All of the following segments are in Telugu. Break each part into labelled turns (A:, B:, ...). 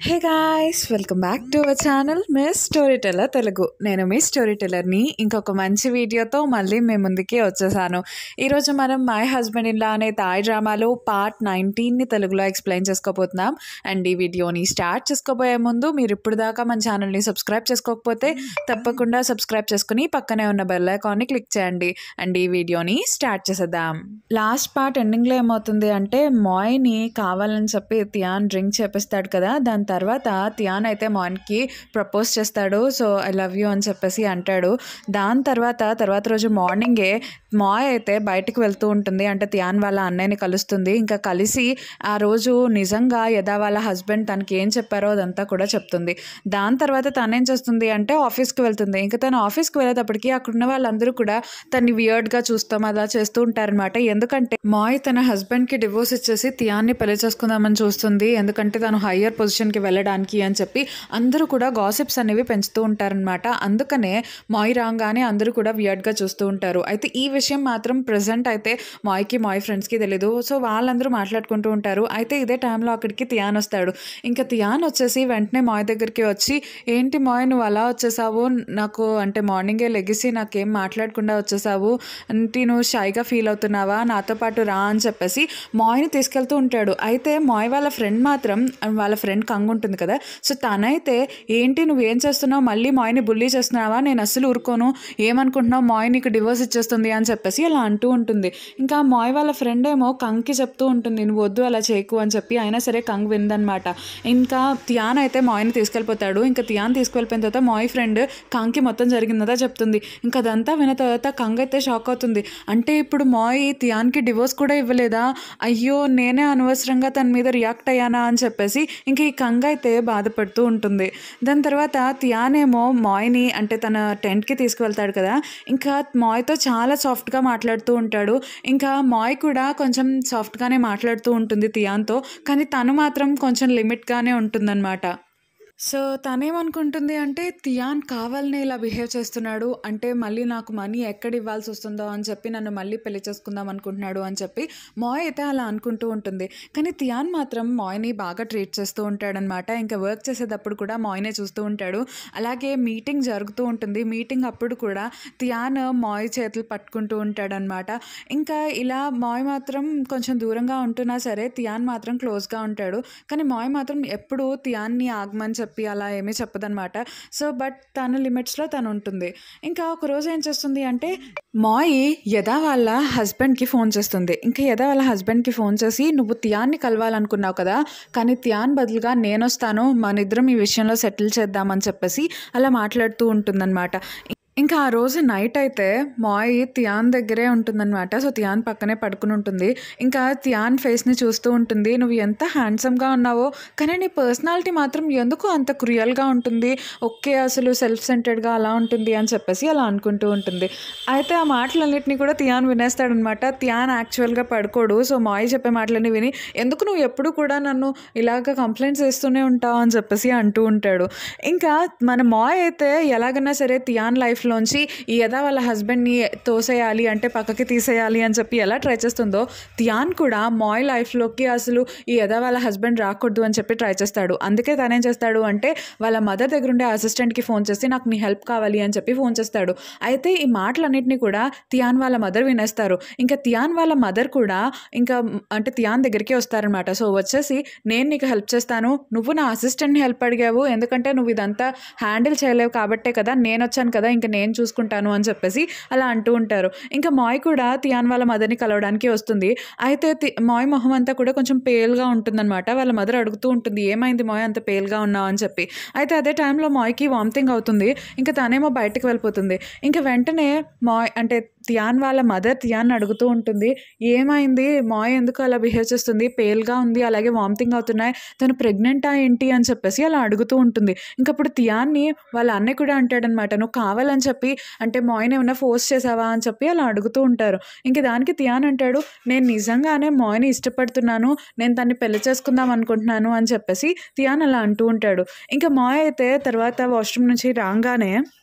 A: hey guys welcome back to our channel miss story teller Telugu నేను మీ స్టోరీ టెల్లర్ని ఇంకొక మంచి వీడియోతో మళ్ళీ మీ ముందుకి వచ్చేసాను ఈరోజు మనం మై హస్బెండ్ ఇన్లా అనే తాయ్ డ్రామాలో పార్ట్ నైన్టీన్ని తెలుగులో ఎక్స్ప్లెయిన్ చేసుకోబోతున్నాం అండ్ ఈ వీడియోని స్టార్ట్ చేసుకోబోయే ముందు మీరు ఇప్పుడు దాకా మన ఛానల్ని సబ్స్క్రైబ్ చేసుకోకపోతే తప్పకుండా సబ్స్క్రైబ్ చేసుకుని పక్కనే ఉన్న బెల్ ఐకాన్ని క్లిక్ చేయండి అండ్ ఈ వీడియోని స్టార్ట్ చేసేద్దాం లాస్ట్ పార్ట్ ఎండింగ్లో ఏమవుతుంది అంటే మాయ్ని కావాలని చెప్పి తియాన్ డ్రింక్ చేపిస్తాడు కదా దాని తర్వాత తియాన్ అయితే మాన్కి ప్రపోజ్ చేస్తాడు సో ఐ లవ్ యూ అని చెప్పేసి అంటాడు దాని తర్వాత తర్వాత రోజు మార్నింగే మాయ్ అయితే బయటకు వెళ్తూ ఉంటుంది అంటే తియాన్ వాళ్ళ అన్నయ్యని కలుస్తుంది ఇంకా కలిసి ఆ రోజు నిజంగా యదా వాళ్ళ హస్బెండ్ తనకి ఏం చెప్పారో అదంతా కూడా చెప్తుంది దాని తర్వాత తనేం చేస్తుంది అంటే ఆఫీస్కి వెళ్తుంది ఇంకా తను ఆఫీస్కి వెళ్ళేటప్పటికి అక్కడ ఉన్న వాళ్ళందరూ కూడా తన్ని వియర్డ్గా చూస్తాం అలా చేస్తూ ఉంటారనమాట ఎందుకంటే మాయ్ తన హస్బెండ్కి డివోర్స్ ఇచ్చేసి తియాన్ని పెళ్లి చేసుకుందామని చూస్తుంది ఎందుకంటే తను హయ్యర్ పొజిషన్కి వెళ్ళడానికి అని చెప్పి అందరూ కూడా గాసిప్స్ అనేవి పెంచుతూ ఉంటారనమాట అందుకనే మాయ్ రాగానే అందరూ కూడా వియర్డ్గా చూస్తూ ఉంటారు అయితే ఈ విషయం మాత్రం ప్రజెంట్ అయితే మాయ్కి మాయ్ ఫ్రెండ్స్కి తెలీదు సో వాళ్ళందరూ మాట్లాడుకుంటూ ఉంటారు అయితే ఇదే టైంలో అక్కడికి తియాన్ వస్తాడు ఇంకా తియాన్ వచ్చేసి వెంటనే మాయ్ దగ్గరికి వచ్చి ఏంటి మాయ్ నువ్వు అలా వచ్చేసావు నాకు అంటే మార్నింగే లెగిసి నాకేం మాట్లాడకుండా వచ్చేసావు అంటే నువ్వు షైగా ఫీల్ అవుతున్నావా నాతో పాటు రా అని చెప్పేసి మాయ్ని తీసుకెళ్తూ ఉంటాడు అయితే మాయ్ వాళ్ళ ఫ్రెండ్ మాత్రం వాళ్ళ ఫ్రెండ్ కంగు ఉంటుంది కదా సో తనైతే ఏంటి నువ్వు ఏం చేస్తున్నావు మళ్ళీ మాయ్ని బుల్లీ చేస్తున్నావా నేను అస్సలు ఊరుకోను ఏమనుకుంటున్నావు మాయ్ నీకు డివోర్స్ ఇచ్చేస్తుంది అని చెప్పేసి అలా అంటూ ఉంటుంది ఇంకా మాయ్ వాళ్ళ ఫ్రెండ్ ఏమో కంగ్కి చెప్తూ ఉంటుంది నువ్వు వద్దు అలా చేయకు అని చెప్పి అయినా సరే కంగ్ విందనమాట ఇంకా తియాన్ అయితే మాయ్ని తీసుకెళ్ళిపోతాడు ఇంకా తియాన్ తీసుకెళ్ళిపోయిన తర్వాత మాయ్ ఫ్రెండ్ కంగ్కి మొత్తం జరిగిందా చెప్తుంది ఇంకా అదంతా విన్న తర్వాత కంగ్ అయితే షాక్ అవుతుంది అంటే ఇప్పుడు మాయ్ తియాన్కి డివోర్స్ కూడా ఇవ్వలేదా అయ్యో నేనే అనవసరంగా తన మీద రియాక్ట్ అయ్యానా అని చెప్పేసి ఇంకా ఈ కంగ్ అయితే బాధపడుతూ ఉంటుంది దాని తర్వాత తియాన్ ఏమో మాయ్ని అంటే తన టెంట్కి తీసుకువెళ్తాడు కదా ఇంకా మాయ్తో చాలా సాఫ్ట్గా మాట్లాడుతూ ఉంటాడు ఇంకా మాయ్ కూడా కొంచెం సాఫ్ట్గానే మాట్లాడుతూ ఉంటుంది తియాన్తో కానీ తను మాత్రం కొంచెం లిమిట్గానే ఉంటుందన్నమాట సో తనేమనుకుంటుంది అంటే తియాన్ కావాలనే ఇలా బిహేవ్ చేస్తున్నాడు అంటే మళ్ళీ నాకు మనీ ఎక్కడ ఇవ్వాల్సి వస్తుందో అని చెప్పి నన్ను మళ్ళీ పెళ్లి చేసుకుందాం అనుకుంటున్నాడు అని చెప్పి మాయ్ అయితే అలా అనుకుంటూ ఉంటుంది కానీ తియాన్ మాత్రం మాయ్ని బాగా ట్రీట్ చేస్తూ ఉంటాడనమాట ఇంకా వర్క్ చేసేటప్పుడు కూడా మాయ్నే చూస్తూ ఉంటాడు అలాగే మీటింగ్ జరుగుతూ ఉంటుంది మీటింగ్ అప్పుడు కూడా తియాన్ మాయ్ చేతులు పట్టుకుంటూ ఉంటాడనమాట ఇంకా ఇలా మాయ్ మాత్రం కొంచెం దూరంగా ఉంటున్నా సరే తియాన్ మాత్రం క్లోజ్గా ఉంటాడు కానీ మాయ్ మాత్రం ఎప్పుడు తియాన్ని ఆగమని చెప్పి అలా ఏమీ చెప్పదనమాట సో బట్ తన లిమిట్స్లో తను ఉంటుంది ఇంకా ఒక రోజు ఏం చేస్తుంది అంటే మాయి యదా వాళ్ళ హస్బెండ్కి ఫోన్ చేస్తుంది ఇంకా యదా వాళ్ళ హస్బెండ్కి ఫోన్ చేసి నువ్వు తియాన్ని కలవాలనుకున్నావు కదా కానీ తియాన్ బదులుగా నేను వస్తాను మన ఇద్దరం ఈ విషయంలో సెటిల్ చేద్దామని చెప్పేసి అలా మాట్లాడుతూ ఉంటుందన్నమాట ఇంకా ఆ రోజు నైట్ అయితే మాయ్ తియాన్ దగ్గరే ఉంటుందన్నమాట సో తియాన్ పక్కనే పడుకుని ఉంటుంది ఇంకా తియాన్ ఫేస్ని చూస్తూ ఉంటుంది నువ్వు ఎంత హ్యాండ్సమ్గా ఉన్నావో కానీ నీ పర్సనాలిటీ మాత్రం ఎందుకు అంత క్రియల్గా ఉంటుంది ఓకే అసలు సెల్ఫ్ సెంటర్డ్గా అలా ఉంటుంది అని చెప్పేసి అలా అనుకుంటూ ఉంటుంది అయితే ఆ మాటలన్నింటినీ కూడా తియాన్ వినేస్తాడనమాట తియాన్ యాక్చువల్గా పడుకోడు సో మాయ్ చెప్పే మాటలన్నీ విని ఎందుకు నువ్వు ఎప్పుడు కూడా నన్ను ఇలాగ కంప్లైంట్స్ చేస్తూనే ఉంటావు అని చెప్పేసి అంటూ ఉంటాడు ఇంకా మన మాయ్ అయితే ఎలాగైనా సరే తియాన్ లైఫ్ లైఫ్లోంచి ఈ యదా వాళ్ళ హస్బెండ్ని తోసేయాలి అంటే పక్కకి తీసేయాలి అని చెప్పి ఎలా ట్రై చేస్తుందో తియాన్ కూడా మాయ్ లైఫ్లోకి అసలు ఈ యదా వాళ్ళ హస్బెండ్ రాకూడదు అని చెప్పి ట్రై చేస్తాడు అందుకే తనేం చేస్తాడు అంటే వాళ్ళ మదర్ దగ్గర ఉండే అసిస్టెంట్కి ఫోన్ చేసి నాకు నీ హెల్ప్ కావాలి అని చెప్పి ఫోన్ చేస్తాడు అయితే ఈ మాటలన్నింటినీ కూడా తియాన్ వాళ్ళ మదర్ వినేస్తారు ఇంకా తియాన్ వాళ్ళ మదర్ కూడా ఇంకా అంటే తియాన్ దగ్గరికి వస్తారనమాట సో వచ్చేసి నేను నీకు హెల్ప్ చేస్తాను నువ్వు నా అసిస్టెంట్ని హెల్ప్ అడిగావు ఎందుకంటే నువ్వు ఇదంతా హ్యాండిల్ చేయలేవు కాబట్టే కదా నేను వచ్చాను కదా ఇంకా నేను చూసుకుంటాను అని చెప్పేసి అలా అంటూ ఉంటారు ఇంకా మాయ్ కూడా తియాన్ వాళ్ళ మదర్ని కలవడానికి వస్తుంది అయితే మాయ్ మొహం అంతా కూడా కొంచెం పేల్గా ఉంటుందన్నమాట వాళ్ళ మదర్ అడుగుతూ ఉంటుంది ఏమైంది మాయ్ అంత పేల్గా ఉన్నావు అని చెప్పి అయితే అదే టైంలో మాయ్కి వామిటింగ్ అవుతుంది ఇంకా తనేమో బయటకు వెళ్ళిపోతుంది ఇంకా వెంటనే మాయ్ అంటే తియాన్ వాళ్ళ మదర్ తియాన్ అడుగుతూ ఉంటుంది ఏమైంది మాయ్ ఎందుకు అలా బిహేవ్ చేస్తుంది పేల్గా ఉంది అలాగే వామిటింగ్ అవుతున్నాయి తను ప్రెగ్నెంటా ఏంటి అని చెప్పేసి అలా అడుగుతూ ఉంటుంది ఇంకప్పుడు తియాన్ని వాళ్ళ అన్నయ్య కూడా అంటాడనమాట నువ్వు కావాలని చెప్పి అంటే మాయ్ని ఏమైనా ఫోర్స్ చేసావా అని చెప్పి అలా అడుగుతూ ఉంటారు ఇంక దానికి తియాన్ అంటాడు నేను నిజంగానే మాయ్ని ఇష్టపడుతున్నాను నేను తన్ని పెళ్లి చేసుకుందాం అనుకుంటున్నాను అని చెప్పేసి తియాన్ అలా అంటూ ఉంటాడు ఇంకా మాయ్ అయితే తర్వాత వాష్రూమ్ నుంచి రాగానే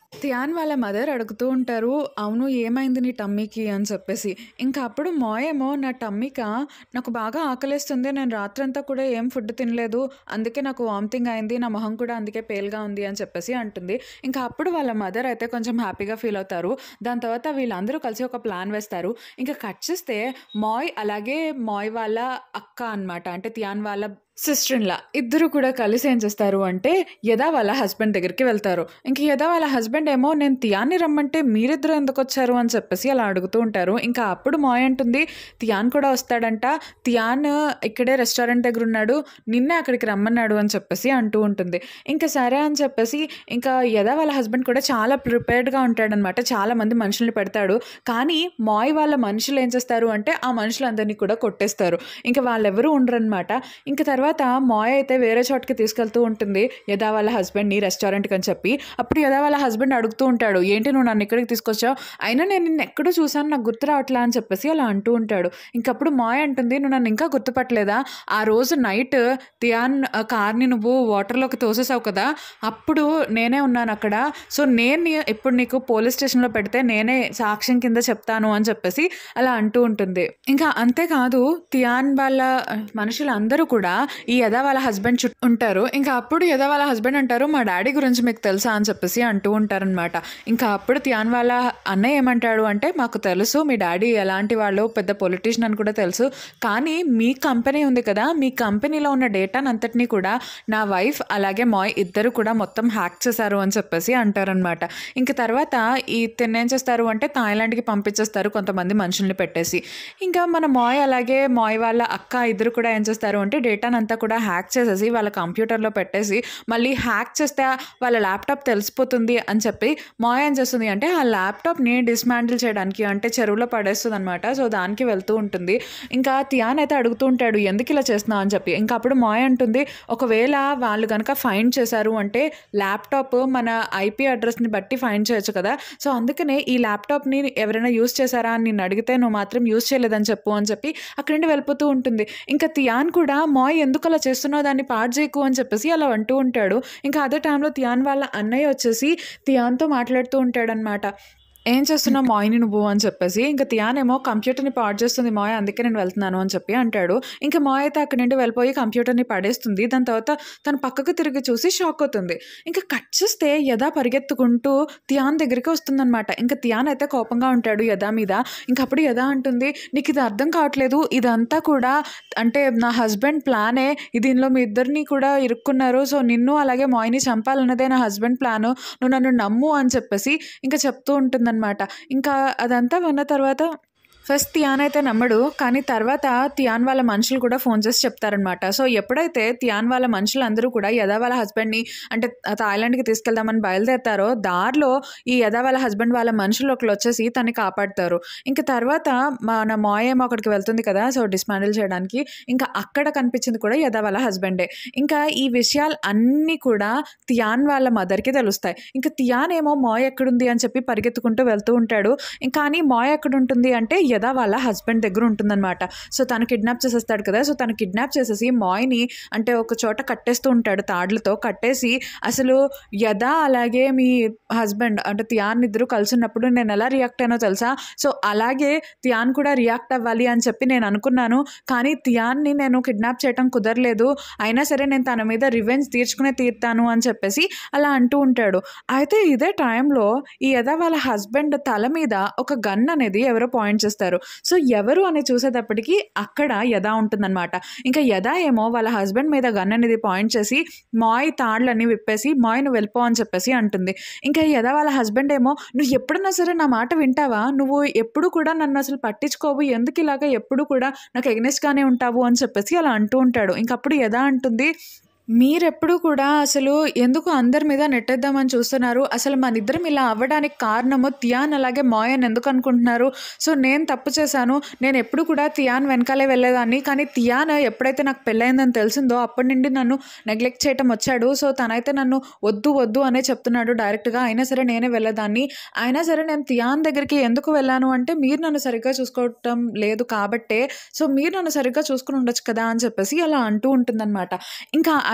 A: థియాన్ వాళ్ళ మదర్ అడుగుతూ ఉంటారు అవును ఏమైంది నీ టమ్మీకి అని చెప్పేసి ఇంకా అప్పుడు మోయేమో నా టమ్మీక నాకు బాగా ఆకలిస్తుంది నేను రాత్రంతా కూడా ఏం ఫుడ్ తినలేదు అందుకే నాకు వామిటింగ్ అయింది నా మొహం కూడా అందుకే పేల్గా ఉంది అని చెప్పేసి అంటుంది ఇంకా అప్పుడు వాళ్ళ మదర్ అయితే కొంచెం హ్యాపీగా ఫీల్ అవుతారు దాని తర్వాత వీళ్ళందరూ కలిసి ఒక ప్లాన్ వేస్తారు ఇంకా కట్ చేస్తే మాయ్ అలాగే మాయ్ వాళ్ళ అక్క అన్నమాట అంటే థియాన్ వాళ్ళ సిస్టర్ ఇన్లా ఇద్దరు కూడా కలిసి ఏం చేస్తారు అంటే యదా వాళ్ళ హస్బెండ్ దగ్గరికి వెళ్తారు ఇంక యదా వాళ్ళ హస్బెండ్ ఏమో నేను తియాన్ని రమ్మంటే మీరిద్దరు ఎందుకు వచ్చారు అని చెప్పేసి అలా అడుగుతూ ఉంటారు ఇంకా అప్పుడు మాయ్ అంటుంది తియాన్ కూడా వస్తాడంట తియాన్ ఇక్కడే రెస్టారెంట్ దగ్గర ఉన్నాడు నిన్నే అక్కడికి రమ్మన్నాడు అని చెప్పేసి అంటూ ఉంటుంది ఇంకా సరే అని చెప్పేసి ఇంకా యదా వాళ్ళ హస్బెండ్ కూడా చాలా ప్రిపేర్డ్గా ఉంటాడనమాట చాలా మంది మనుషుల్ని పెడతాడు కానీ మాయ్ వాళ్ళ మనుషులు ఏం చేస్తారు అంటే ఆ మనుషులందరినీ కూడా కొట్టేస్తారు ఇంకా వాళ్ళెవరూ ఉండరనమాట ఇంకా తర్వాత మాయ్ అయితే వేరే చోటుకి తీసుకెళ్తూ ఉంటుంది యదా వాళ్ళ హస్బెండ్ని రెస్టారెంట్కి అని చెప్పి అప్పుడు యదా వాళ్ళ హస్బెండ్ అడుగుతూ ఉంటాడు ఏంటి నువ్వు నన్ను ఇక్కడికి తీసుకొచ్చావు అయినా నేను నిన్ను ఎక్కడో చూసాను నాకు గుర్తు రావట్లా అని చెప్పేసి అలా అంటూ ఉంటాడు ఇంకప్పుడు మాయ్ అంటుంది నువ్వు నన్ను ఇంకా గుర్తుపట్టలేదా ఆ రోజు నైట్ తియాన్ ఆ కార్ని నువ్వు వాటర్లోకి తోసేసావు కదా అప్పుడు నేనే ఉన్నాను అక్కడ సో నేను నీ- ఇప్పుడు నీకు పోలీస్ స్టేషన్లో పెడితే నేనే సాక్ష్యం కింద చెప్తాను అని చెప్పేసి అలా అంటూ ఉంటుంది ఇంకా అంతేకాదు తియాన్ వాళ్ళ మనుషులందరూ కూడా ఈ యదా వాళ్ళ హస్బెండ్ చుట్టూ ఉంటారు ఇంకా అప్పుడు యదా వాళ్ళ హస్బెండ్ అంటారు మా డాడీ గురించి మీకు తెలుసా అని చెప్పేసి అంటూ ఉంటారనమాట ఇంకా అప్పుడు తియాన్ వాళ్ళ అన్నయ్య ఏమంటాడు అంటే మాకు తెలుసు మీ డాడీ ఎలాంటి వాళ్ళు పెద్ద పొలిటీషియన్ అని కూడా తెలుసు కానీ మీ కంపెనీ ఉంది కదా మీ కంపెనీలో ఉన్న డేటాను అంతటినీ కూడా నా వైఫ్ అలాగే మాయ్ ఇద్దరు కూడా మొత్తం హ్యాక్ చేశారు అని చెప్పేసి అంటారనమాట ఇంక తర్వాత ఈ తిన్న ఏం చేస్తారు అంటే థాయిలాండ్కి పంపించేస్తారు కొంతమంది మనుషుల్ని పెట్టేసి ఇంకా మన మాయ్ అలాగే మాయ్ వాళ్ళ అక్క ఇద్దరు కూడా ఏం చేస్తారు అంటే డేటాను అంతా కూడా హ్యాక్ చేసేసి వాళ్ళ కంప్యూటర్లో పెట్టేసి మళ్ళీ హ్యాక్ చేస్తే వాళ్ళ ల్యాప్టాప్ తెలిసిపోతుంది అని చెప్పి మాయ్ ఏం చేస్తుంది అంటే ఆ ల్యాప్టాప్ని డిస్మాండిల్ చేయడానికి అంటే చెరువులో పడేస్తుంది అనమాట సో దానికి వెళ్తూ ఉంటుంది ఇంకా తియాన్ అయితే అడుగుతూ ఉంటాడు ఎందుకు ఇలా చేస్తున్నావు అని చెప్పి ఇంకా అప్పుడు మాయ్ అంటుంది ఒకవేళ వాళ్ళు కనుక ఫైండ్ చేశారు అంటే ల్యాప్టాప్ మన ఐపీ అడ్రస్ని బట్టి ఫైండ్ చేయొచ్చు కదా సో అందుకనే ఈ ల్యాప్టాప్ని ఎవరైనా యూస్ చేశారా అని నేను అడిగితే నువ్వు మాత్రం యూస్ చేయలేదని చెప్పు అని చెప్పి అక్కడి నుండి వెళ్ళిపోతూ ఉంటుంది ఇంకా తియాన్ కూడా మాయ్ ఎందుకు అలా చేస్తున్నావు దాన్ని పాడు చేయకు అని చెప్పేసి అలా అంటూ ఉంటాడు ఇంకా అదే టైంలో తియాన్ వాళ్ళ అన్నయ్య వచ్చేసి తియాన్తో మాట్లాడుతూ ఉంటాడనమాట ఏం చేస్తున్నావు మాయ్ని నువ్వు అని చెప్పేసి ఇంకా తియాన్ ఏమో కంప్యూటర్ని పాడు చేస్తుంది మాయ్ అందుకే నేను వెళ్తున్నాను అని చెప్పి అంటాడు ఇంకా మాయ్ అయితే అక్కడి నుండి వెళ్ళిపోయి కంప్యూటర్ని పడేస్తుంది దాని తర్వాత తను పక్కకు తిరిగి చూసి షాక్ అవుతుంది ఇంకా కట్ చేస్తే యదా పరిగెత్తుకుంటూ తియాన్ దగ్గరికి వస్తుందన్నమాట ఇంకా తియాన్ అయితే కోపంగా ఉంటాడు యదా మీద ఇంకా అప్పుడు యదా అంటుంది నీకు ఇది అర్థం కావట్లేదు ఇదంతా కూడా అంటే నా హస్బెండ్ ప్లానే దీనిలో మీ ఇద్దరిని కూడా ఇరుక్కున్నారు సో నిన్ను అలాగే మాయ్ని చంపాలన్నదే నా హస్బెండ్ ప్లాను నువ్వు నన్ను నమ్ము అని చెప్పేసి ఇంకా చెప్తూ ఉంటుందన్నమాట ఇంకా అదంతా విన్న తర్వాత ఫస్ట్ తియాన్ అయితే నమ్మడు కానీ తర్వాత తియాన్ వాళ్ళ మనుషులు కూడా ఫోన్ చేసి చెప్తారనమాట సో ఎప్పుడైతే తియాన్ వాళ్ళ మనుషులు అందరూ కూడా యదా వాళ్ళ హస్బెండ్ని అంటే థాయిలాండ్కి తీసుకెళ్దామని బయలుదేరతారో దారిలో ఈ యదా వాళ్ళ హస్బెండ్ వాళ్ళ మనుషులు ఒకళ్ళు వచ్చేసి తనని కాపాడతారు ఇంకా తర్వాత మన మాయేమో అక్కడికి వెళ్తుంది కదా సో డిస్మాండిల్ చేయడానికి ఇంకా అక్కడ కనిపించింది కూడా యదా వాళ్ళ హస్బెండే ఇంకా ఈ విషయాలు అన్నీ కూడా తియాన్ వాళ్ళ మదర్కి తెలుస్తాయి ఇంకా తియాన్ ఏమో మాయ్ ఎక్కడుంది అని చెప్పి పరిగెత్తుకుంటూ వెళ్తూ ఉంటాడు ఇంకా కానీ మాయ్ ఎక్కడ ఉంటుంది అంటే యదా వాళ్ళ హస్బెండ్ దగ్గర ఉంటుందన్నమాట సో తను కిడ్నాప్ చేసేస్తాడు కదా సో తను కిడ్నాప్ చేసేసి మాయ్ని అంటే ఒక చోట కట్టేస్తూ ఉంటాడు తాడ్లతో కట్టేసి అసలు యదా అలాగే మీ హస్బెండ్ అంటే తియాన్ ఇద్దరు కలిసి ఉన్నప్పుడు నేను ఎలా రియాక్ట్ అయినో తెలుసా సో అలాగే తియాన్ కూడా రియాక్ట్ అవ్వాలి అని చెప్పి నేను అనుకున్నాను కానీ తియాన్ని నేను కిడ్నాప్ చేయటం కుదరలేదు అయినా సరే నేను తన మీద రివెంజ్ తీర్చుకునే తీరుతాను అని చెప్పేసి అలా అంటూ ఉంటాడు అయితే ఇదే టైంలో ఈ యదా వాళ్ళ హస్బెండ్ తల మీద ఒక గన్ అనేది ఎవరో పాయింట్ చేస్తారు సో ఎవరు అని చూసేటప్పటికి అక్కడ యదా ఉంటుందన్నమాట ఇంకా యదా ఏమో వాళ్ళ హస్బెండ్ మీద గన్ అనేది పాయింట్ చేసి మాయ్ తాళ్ళని విప్పేసి మాయ్ నువ్వు వెళ్ళిపో అని చెప్పేసి అంటుంది ఇంకా యదా వాళ్ళ హస్బెండ్ ఏమో నువ్వు ఎప్పుడన్నా సరే నా మాట వింటావా నువ్వు ఎప్పుడు కూడా నన్ను అసలు పట్టించుకోవు ఎందుకు ఇలాగా ఎప్పుడు కూడా నాకు ఎగ్నెస్ట్గానే ఉంటావు అని చెప్పేసి అలా అంటూ ఉంటాడు ఇంకప్పుడు యదా అంటుంది మీరెప్పుడు కూడా అసలు ఎందుకు అందరి మీద నెట్టేద్దామని చూస్తున్నారు అసలు మన ఇద్దరం ఇలా అవ్వడానికి కారణము తియాన్ అలాగే మాయన్ ఎందుకు అనుకుంటున్నారు సో నేను తప్పు చేశాను నేను ఎప్పుడు కూడా తియాన్ వెనకాలే వెళ్ళేదాన్ని కానీ తియాన్ ఎప్పుడైతే నాకు పెళ్ళైందని తెలిసిందో అప్పటి నుండి నన్ను నెగ్లెక్ట్ చేయటం వచ్చాడు సో తనైతే నన్ను వద్దు వద్దు అనే చెప్తున్నాడు డైరెక్ట్గా అయినా సరే నేనే వెళ్ళేదాన్ని అయినా సరే నేను తియాన్ దగ్గరికి ఎందుకు వెళ్ళాను అంటే మీరు నన్ను సరిగ్గా చూసుకోవటం లేదు కాబట్టే సో మీరు నన్ను సరిగ్గా చూసుకుని ఉండొచ్చు కదా అని చెప్పేసి అలా అంటూ ఉంటుందన్నమాట ఇంకా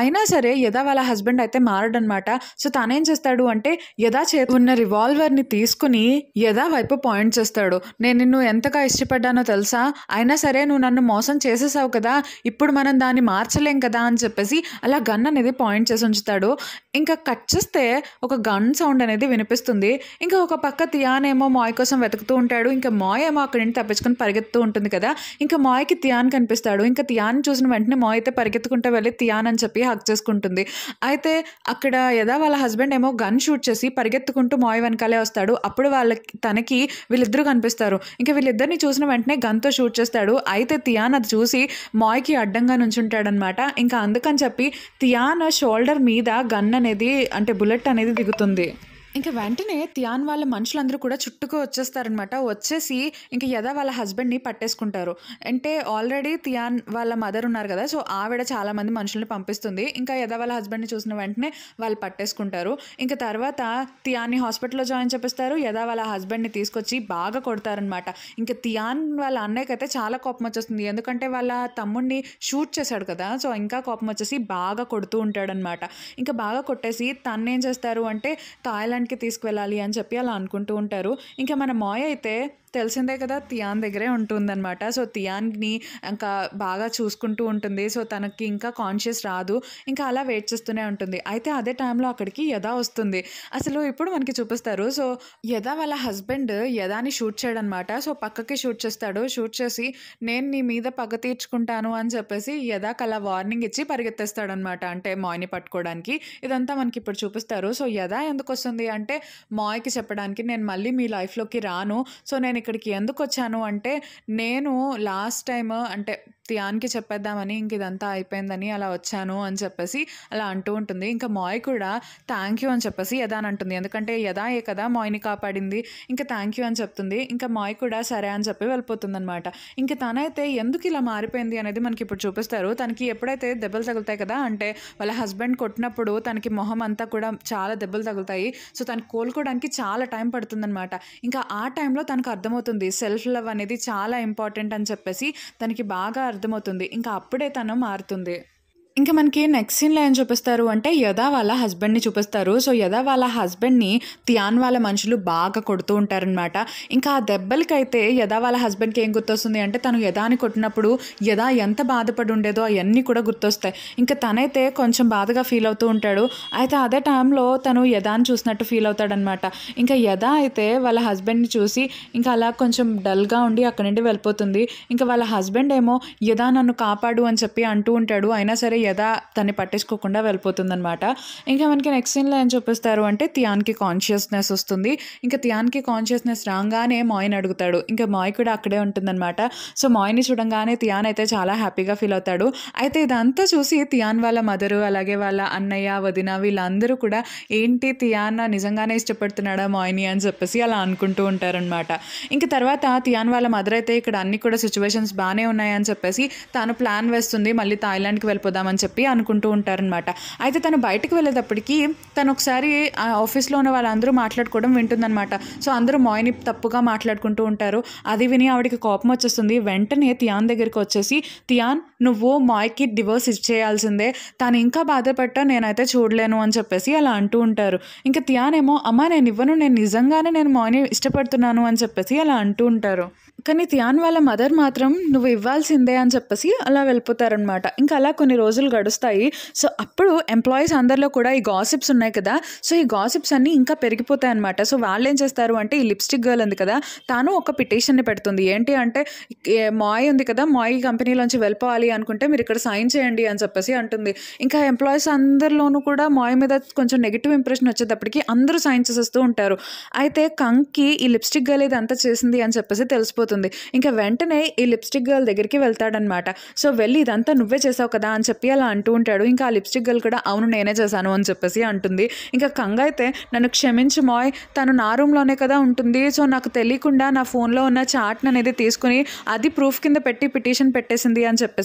A: అయినా సరే యదా వాళ్ళ హస్బెండ్ అయితే మారడనమాట సో తనేం చేస్తాడు అంటే యదా చేతి ఉన్న రివాల్వర్ని తీసుకుని యదా వైపు పాయింట్ చేస్తాడు నేను నిన్ను ఎంతగా ఇష్టపడ్డానో తెలుసా అయినా సరే నువ్వు నన్ను మోసం చేసేసావు కదా ఇప్పుడు మనం దాన్ని మార్చలేం కదా అని చెప్పేసి అలా గన్ అనేది పాయింట్ చేసి ఉంచుతాడు ఇంకా కట్ చేస్తే ఒక గన్ సౌండ్ అనేది వినిపిస్తుంది ఇంకా ఒక పక్క తియాన్ ఏమో మాయ్ కోసం వెతుకుతూ ఉంటాడు ఇంకా మాయ్ ఏమో అక్కడి నుండి తప్పించుకొని పరిగెత్తూ ఉంటుంది కదా ఇంకా మాయ్కి తియాన్ కనిపిస్తాడు ఇంకా తియాన్ చూసిన వెంటనే మాయ్ అయితే పరిగెత్తుకుంటూ వెళ్ళి తియాన్ అని చెప్పి హక్ చేసుకుంటుంది అయితే అక్కడ యదా వాళ్ళ హస్బెండ్ ఏమో గన్ షూట్ చేసి పరిగెత్తుకుంటూ మాయ్ వెనకాలే వస్తాడు అప్పుడు వాళ్ళకి తనకి వీళ్ళిద్దరూ కనిపిస్తారు ఇంకా వీళ్ళిద్దరిని చూసిన వెంటనే గన్తో షూట్ చేస్తాడు అయితే తియాన్ అది చూసి మాయ్కి అడ్డంగా నుంచుంటాడనమాట ఇంకా అందుకని చెప్పి తియాన్ షోల్డర్ మీద గన్ అనేది అంటే బుల్లెట్ అనేది దిగుతుంది ఇంకా వెంటనే తియాన్ వాళ్ళ మనుషులందరూ కూడా చుట్టుకు వచ్చేస్తారనమాట వచ్చేసి ఇంకా యదా వాళ్ళ హస్బెండ్ని పట్టేసుకుంటారు అంటే ఆల్రెడీ తియాన్ వాళ్ళ మదర్ ఉన్నారు కదా సో ఆవిడ చాలా మంది మనుషుల్ని పంపిస్తుంది ఇంకా యదా వాళ్ళ హస్బెండ్ని చూసిన వెంటనే వాళ్ళు పట్టేసుకుంటారు ఇంకా తర్వాత తియాన్ని హాస్పిటల్లో జాయిన్ చేపిస్తారు యదా వాళ్ళ హస్బెండ్ని తీసుకొచ్చి బాగా కొడతారనమాట ఇంకా తియాన్ వాళ్ళ అన్నయ్యకి అయితే చాలా కోపం వచ్చేస్తుంది ఎందుకంటే వాళ్ళ తమ్ముడిని షూట్ చేశాడు కదా సో ఇంకా కోపం వచ్చేసి బాగా కొడుతూ ఉంటాడనమాట ఇంకా బాగా కొట్టేసి తను ఏం చేస్తారు అంటే థాయిలాండ్కి తీసుకువెళ్ళాలి అని చెప్పి అలా అనుకుంటూ ఉంటారు ఇంకా మన మాయ అయితే తెలిసిందే కదా తియాన్ దగ్గరే ఉంటుందన్నమాట సో తియాన్ని ఇంకా బాగా చూసుకుంటూ ఉంటుంది సో తనకి ఇంకా కాన్షియస్ రాదు ఇంకా అలా వెయిట్ చేస్తూనే ఉంటుంది అయితే అదే టైంలో అక్కడికి యదా వస్తుంది అసలు ఇప్పుడు మనకి చూపిస్తారు సో యదా వాళ్ళ హస్బెండ్ యదాని షూట్ చేయడనమాట సో పక్కకి షూట్ చేస్తాడు షూట్ చేసి నేను నీ మీద పగ తీర్చుకుంటాను అని చెప్పేసి యదాకి అలా వార్నింగ్ ఇచ్చి పరిగెత్తేస్తాడనమాట అంటే మాయ్ని పట్టుకోవడానికి ఇదంతా మనకి ఇప్పుడు చూపిస్తారు సో యదా ఎందుకు వస్తుంది అంటే మాయ్కి చెప్పడానికి నేను మళ్ళీ మీ లైఫ్లోకి రాను సో నేను ఇక్కడికి ఎందుకు వచ్చాను అంటే నేను లాస్ట్ టైం అంటే ధ్యాన్కి చెప్పేద్దామని ఇంక ఇదంతా అయిపోయిందని అలా వచ్చాను అని చెప్పేసి అలా అంటూ ఉంటుంది ఇంకా మాయ్ కూడా థ్యాంక్ యూ అని చెప్పేసి యదా అని అంటుంది ఎందుకంటే యదా ఏ కదా మాయ్ని కాపాడింది ఇంకా థ్యాంక్ యూ అని చెప్తుంది ఇంకా మాయ్ కూడా సరే అని చెప్పి వెళ్ళిపోతుంది అనమాట ఇంకా తనైతే ఎందుకు ఇలా మారిపోయింది అనేది మనకి ఇప్పుడు చూపిస్తారు తనకి ఎప్పుడైతే దెబ్బలు తగులుతాయి కదా అంటే వాళ్ళ హస్బెండ్ కొట్టినప్పుడు తనకి మొహం అంతా కూడా చాలా దెబ్బలు తగులుతాయి సో తనకి కోలుకోవడానికి చాలా టైం పడుతుందన్నమాట ఇంకా ఆ టైంలో తనకు అర్థమవుతుంది సెల్ఫ్ లవ్ అనేది చాలా ఇంపార్టెంట్ అని చెప్పేసి తనకి బాగా అర్థమవుతుంది ఇంకా అప్పుడే తను మారుతుంది ఇంకా మనకి నెక్స్ట్ సీన్లో ఏం చూపిస్తారు అంటే యదా వాళ్ళ హస్బెండ్ని చూపిస్తారు సో యదా వాళ్ళ హస్బెండ్ని తియాన్ వాళ్ళ మనుషులు బాగా కొడుతూ ఉంటారనమాట ఇంకా ఆ దెబ్బలకైతే యదా వాళ్ళ హస్బెండ్కి ఏం గుర్తొస్తుంది అంటే తను యదాని కొట్టినప్పుడు యదా ఎంత బాధపడి ఉండేదో అవన్నీ కూడా గుర్తొస్తాయి ఇంకా తనైతే కొంచెం బాధగా ఫీల్ అవుతూ ఉంటాడు అయితే అదే టైంలో తను యదాని చూసినట్టు ఫీల్ అవుతాడనమాట ఇంకా యదా అయితే వాళ్ళ హస్బెండ్ని చూసి ఇంకా అలా కొంచెం డల్గా ఉండి అక్కడి నుండి వెళ్ళిపోతుంది ఇంకా వాళ్ళ హస్బెండ్ ఏమో యదా నన్ను కాపాడు అని చెప్పి అంటూ ఉంటాడు అయినా సరే యదా తన్ని పట్టించుకోకుండా వెళ్ళిపోతుందన్నమాట ఇంకా మనకి నెక్స్ట్ సీన్లో ఏం చూపిస్తారు అంటే తియాన్కి కాన్షియస్నెస్ వస్తుంది ఇంకా తియాన్కి కాన్షియస్నెస్ రాగానే మాయ్ని అడుగుతాడు ఇంకా మాయ్ కూడా అక్కడే ఉంటుందన్నమాట సో మాయ్ని చూడంగానే తియాన్ అయితే చాలా హ్యాపీగా ఫీల్ అవుతాడు అయితే ఇదంతా చూసి తియాన్ వాళ్ళ మదరు అలాగే వాళ్ళ అన్నయ్య వదిన వీళ్ళందరూ కూడా ఏంటి తియాన్ నిజంగానే ఇష్టపడుతున్నాడా మాయ్ని అని చెప్పేసి అలా అనుకుంటూ ఉంటారనమాట ఇంకా తర్వాత తియాన్ వాళ్ళ మదర్ అయితే ఇక్కడ అన్ని కూడా సిచ్యువేషన్స్ బాగానే ఉన్నాయని చెప్పేసి తాను ప్లాన్ వేస్తుంది మళ్ళీ థాయిలాండ్కి వెళ్ళిపోదామని చెప్పి అనుకుంటూ ఉంటారనమాట అయితే తను బయటకు వెళ్ళేటప్పటికి తను ఒకసారి ఆ ఆఫీస్లో ఉన్న వాళ్ళందరూ మాట్లాడుకోవడం వింటుందన్నమాట సో అందరూ మాయ్ని తప్పుగా మాట్లాడుకుంటూ ఉంటారు అది విని ఆవిడకి కోపం వచ్చేస్తుంది వెంటనే తియాన్ దగ్గరికి వచ్చేసి తియాన్ నువ్వు మాయ్కి డివోర్స్ ఇచ్చేయాల్సిందే తను ఇంకా బాధపడ్డా నేనైతే చూడలేను అని చెప్పేసి అలా అంటూ ఉంటారు ఇంకా తియాన్ ఏమో అమ్మ నేను ఇవ్వను నేను నిజంగానే నేను మాయ్ని ఇష్టపడుతున్నాను అని చెప్పేసి అలా అంటూ ఉంటారు కానీ తియాన్ వాళ్ళ మదర్ మాత్రం నువ్వు ఇవ్వాల్సిందే అని చెప్పేసి అలా వెళ్ళిపోతారనమాట ఇంకా అలా కొన్ని రోజులు గడుస్తాయి సో అప్పుడు ఎంప్లాయీస్ అందరిలో కూడా ఈ గాసిప్స్ ఉన్నాయి కదా సో ఈ గాసిప్స్ అన్నీ ఇంకా పెరిగిపోతాయి అనమాట సో వాళ్ళు ఏం చేస్తారు అంటే ఈ లిప్స్టిక్ గర్ల్ ఉంది కదా తాను ఒక పిటిషన్ని పెడుతుంది ఏంటి అంటే ఏ- మాయ్ ఉంది కదా మాయ్ కంపెనీలోంచి వెళ్ళిపోవాలి అనుకుంటే మీరు ఇక్కడ సైన్ చేయండి అని చెప్పేసి అంటుంది ఇంకా ఎంప్లాయీస్ అందరిలోనూ కూడా మాయ్ మీద కొంచెం నెగిటివ్ ఇంప్రెషన్ వచ్చేటప్పటికి అందరూ సైన్ చేసేస్తూ ఉంటారు అయితే కంకి ఈ లిప్స్టిక్ గర్ల్ ఇది అంతా చేసింది అని చెప్పేసి తెలిసిపోతుంది ఇంకా వెంటనే ఈ లిప్స్టిక్ గర్ల్ దగ్గరికి వెళ్తాడనమాట సో వెళ్ళి ఇదంతా నువ్వే చేసావు కదా అని చెప్పి అలా అంటూ ఉంటాడు ఇంకా ఆ లిప్స్టిక్ గర్ల్ కూడా అవును నేనే చేశాను అని చెప్పేసి అంటుంది ఇంకా కంగ అయితే నన్ను క్షమించు మాయ్ తను నా రూమ్లోనే కదా ఉంటుంది సో నాకు తెలియకుండా నా ఫోన్లో ఉన్న చాట్ని అనేది తీసుకుని అది ప్రూఫ్ కింద పెట్టి పిటిషన్ పెట్టేసింది అని చెప్పేసి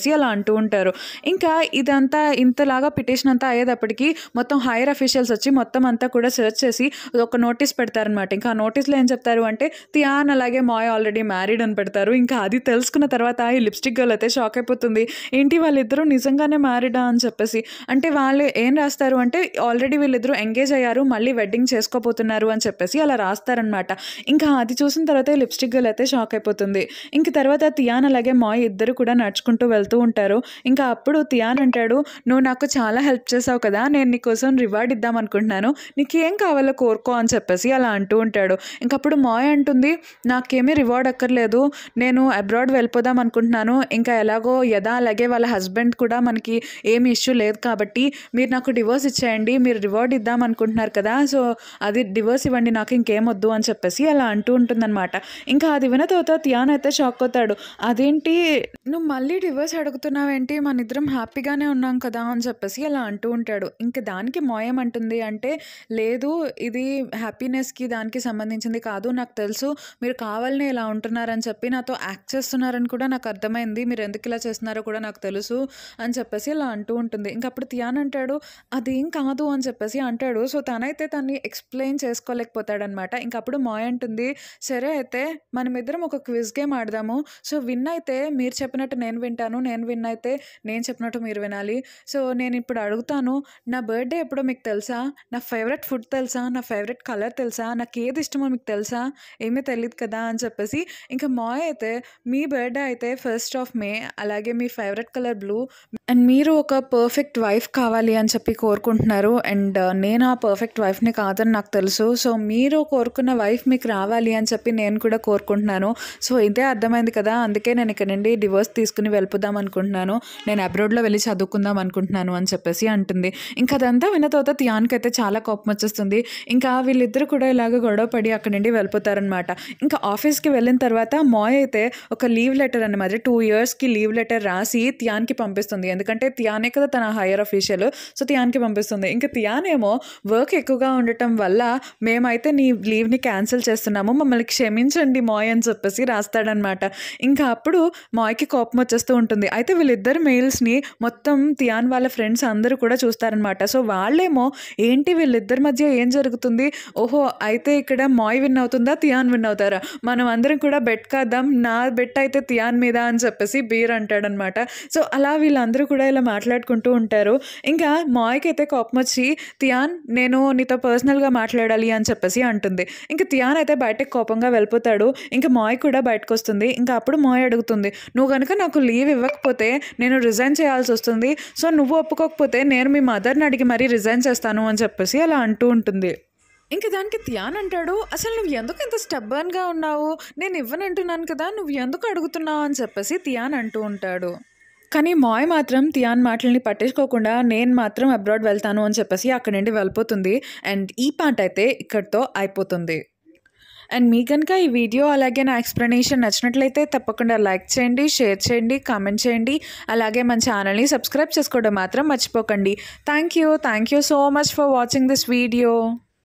A: అలా అంటూ ఉంటారు ఇంకా ఇదంతా ఇంతలాగా పిటిషన్ అంతా అయ్యేటప్పటికి మొత్తం హైయర్ అఫీషియల్స్ వచ్చి మొత్తం అంతా కూడా సెర్చ్ చేసి ఒక నోటీస్ పెడతారనమాట ఇంకా ఆ నోటీస్లో ఏం చెప్తారు అంటే తియాన్ అలాగే మాయ్ ఆల్రెడీ మ్యారీడ్ అని పెడతారు ఇంకా అది తెలుసుకున్న తర్వాత ఈ లిప్స్టిక్ గర్ల్ అయితే షాక్ అయిపోతుంది ఏంటి వాళ్ళిద్దరూ నిజంగానే మ్యారీడా అని చెప్పేసి అంటే వాళ్ళు ఏం రాస్తారు అంటే ఆల్రెడీ వీళ్ళిద్దరూ ఎంగేజ్ అయ్యారు మళ్ళీ వెడ్డింగ్ చేసుకోపోతున్నారు అని చెప్పేసి అలా రాస్తారనమాట ఇంకా అది చూసిన తర్వాత లిప్స్టిక్ గర్ల్ అయితే షాక్ అయిపోతుంది ఇంక తర్వాత తియాన్ అలాగే మాయ్ ఇద్దరు కూడా నడుచుకుంటూ వెళ్తూ ఉంటారు ఇంకా అప్పుడు తియాన్ అంటాడు నువ్వు నాకు చాలా హెల్ప్ చేసావు కదా నేను నీకోసం రివార్డ్ ఇద్దాం అనుకుంటున్నాను నీకేం కావాలో కోరుకో అని చెప్పేసి అలా అంటూ ఉంటాడు ఇంకప్పుడు మాయ్ అంటుంది నాకేమీ రివార్డ్ అక్కర్లేదు నేను అబ్రాడ్ వెళ్ళిపోదాం అనుకుంటున్నాను ఇంకా ఎలాగో యదా అలాగే వాళ్ళ హస్బెండ్ కూడా మనకి ఏమి ఇష్యూ లేదు కాబట్టి మీరు నాకు డివోర్స్ ఇచ్చేయండి మీరు రివార్డ్ ఇద్దాం అనుకుంటున్నారు కదా సో అది డివోర్స్ ఇవ్వండి నాకు ఇంకేం వద్దు అని చెప్పేసి అలా అంటూ ఉంటుందన్నమాట ఇంకా అది విన తర్వాత తియాన్ అయితే షాక్ అవుతాడు అదేంటి నువ్వు మళ్ళీ డివోర్స్ అడుగుతున్నావేంటి మన ఇద్దరం హ్యాపీగానే ఉన్నాం కదా అని చెప్పేసి అలా అంటూ ఉంటాడు ఇంకా దానికి మోయం అంటుంది అంటే లేదు ఇది హ్యాపీనెస్కి దానికి సంబంధించింది కాదు నాకు తెలుసు మీరు కావాలని ఇలా ఉంటున్నారని చెప్పి నాతో యాక్ట్ చేస్తున్నారని కూడా నాకు అర్థమైంది మీరు ఎందుకు ఇలా చేస్తున్నారో కూడా నాకు తెలుసు అని చెప్పేసి ఇలా అంటూ ఉంటుంది ఇంకా అప్పుడు తియాన్ అంటాడు అదేం కాదు అని చెప్పేసి అంటాడు సో తనైతే తన్ని ఎక్స్ప్లెయిన్ చేసుకోలేకపోతాడనమాట ఇంకా అప్పుడు మాయ్ అంటుంది సరే అయితే మనం ఇద్దరం ఒక క్విజ్ గేమ్ ఆడదాము సో విన్ అయితే మీరు చెప్పినట్టు నేను వింటాను నేను విన్ అయితే నేను చెప్పినట్టు మీరు వినాలి సో నేను ఇప్పుడు అడుగుతాను నా బర్త్డే ఎప్పుడో మీకు తెలుసా నా ఫేవరెట్ ఫుడ్ తెలుసా నా ఫేవరెట్ కలర్ తెలుసా నాకు ఏది ఇష్టమో మీకు తెలుసా ఏమీ తెలియదు కదా అని చెప్పేసి ఇంకా మాయ్ అయితే మీ బర్త్డే అయితే ఫస్ట్ ఆఫ్ మే అలాగే మీ ఫేవరెట్ కలర్ బ్లూ అండ్ మీరు ఒక పర్ఫెక్ట్ వైఫ్ కావాలి అని చెప్పి కోరుకుంటున్నారు అండ్ నేను ఆ పర్ఫెక్ట్ వైఫ్ని కాదని నాకు తెలుసు సో మీరు కోరుకున్న వైఫ్ మీకు రావాలి అని చెప్పి నేను కూడా కోరుకుంటున్నాను సో ఇదే అర్థమైంది కదా అందుకే నేను ఇక్కడ నుండి డివోర్స్ తీసుకుని వెళ్ళిపోదాం అనుకుంటున్నాను నేను అబ్రాడ్లో వెళ్ళి చదువుకుందాం అనుకుంటున్నాను అని చెప్పేసి అంటుంది ఇంకా అదంతా విన్న తర్వాత తియాన్కి అయితే చాలా కోపం వచ్చేస్తుంది ఇంకా వీళ్ళిద్దరు కూడా ఇలాగ గొడవ పడి అక్కడి నుండి వెళ్ళిపోతారనమాట ఇంకా ఆఫీస్కి వెళ్ళిన తర్వాత మాయ్ అయితే ఒక లీవ్ లెటర్ అనమాట టూ ఇయర్స్కి లీవ్ లెటర్ రాసి తియాన్కి పంపిస్తుంది ఎందుకంటే తియానే కదా తన హైయర్ అఫీషియల్ సో తియాన్కి పంపిస్తుంది ఇంకా తియాన్ ఏమో వర్క్ ఎక్కువగా ఉండటం వల్ల మేమైతే నీ లీవ్ని క్యాన్సిల్ చేస్తున్నాము మమ్మల్ని క్షమించండి మాయ్ అని చెప్పేసి రాస్తాడనమాట ఇంకా అప్పుడు మాయ్కి కోపం వచ్చేస్తూ ఉంటుంది అయితే వీళ్ళిద్దరు మెయిల్స్ని మొత్తం తియాన్ వాళ్ళ ఫ్రెండ్స్ అందరూ కూడా చూస్తారనమాట సో వాళ్ళేమో ఏంటి వీళ్ళిద్దరి మధ్య ఏం జరుగుతుంది ఓహో అయితే ఇక్కడ మాయ్ విన్ అవుతుందా తియాన్ విన్ అవుతారా మనం అందరం కూడా బెట్ కాద్దాం నా బెట్ అయితే తియాన్ మీద అని చెప్పేసి బీర్ అంటాడనమాట సో అలా వీళ్ళందరూ కూడా ఇలా మాట్లాడుకుంటూ ఉంటారు ఇంకా మాయ్కి అయితే కోపం వచ్చి తియాన్ నేను నీతో పర్సనల్గా మాట్లాడాలి అని చెప్పేసి అంటుంది ఇంకా తియాన్ అయితే బయటకు కోపంగా వెళ్ళిపోతాడు ఇంకా మాయ్ కూడా బయటకు వస్తుంది ఇంకా అప్పుడు మాయ్ అడుగుతుంది నువ్వు కనుక నాకు లీవ్ ఇవ్వకపోతే నేను రిజైన్ చేయాల్సి వస్తుంది సో నువ్వు ఒప్పుకోకపోతే నేను మీ మదర్ని అడిగి మరీ రిజైన్ చేస్తాను అని చెప్పేసి అలా అంటూ ఉంటుంది ఇంకా దానికి ధ్యాన్ అంటాడు అసలు నువ్వు ఎందుకు ఇంత స్టబ్బర్న్గా ఉన్నావు నేను ఇవ్వనంటున్నాను కదా నువ్వు ఎందుకు అడుగుతున్నావు అని చెప్పేసి థియాన్ అంటూ ఉంటాడు కానీ మాయ్ మాత్రం థియాన్ మాటల్ని పట్టించుకోకుండా నేను మాత్రం అబ్రాడ్ వెళ్తాను అని చెప్పేసి అక్కడి నుండి వెళ్ళిపోతుంది అండ్ ఈ పాట అయితే ఇక్కడితో అయిపోతుంది అండ్ మీ కనుక ఈ వీడియో అలాగే నా ఎక్స్ప్లెనేషన్ నచ్చినట్లయితే తప్పకుండా లైక్ చేయండి షేర్ చేయండి కామెంట్ చేయండి అలాగే మన ఛానల్ని సబ్స్క్రైబ్ చేసుకోవడం మాత్రం మర్చిపోకండి thank you thank you so much for watching this video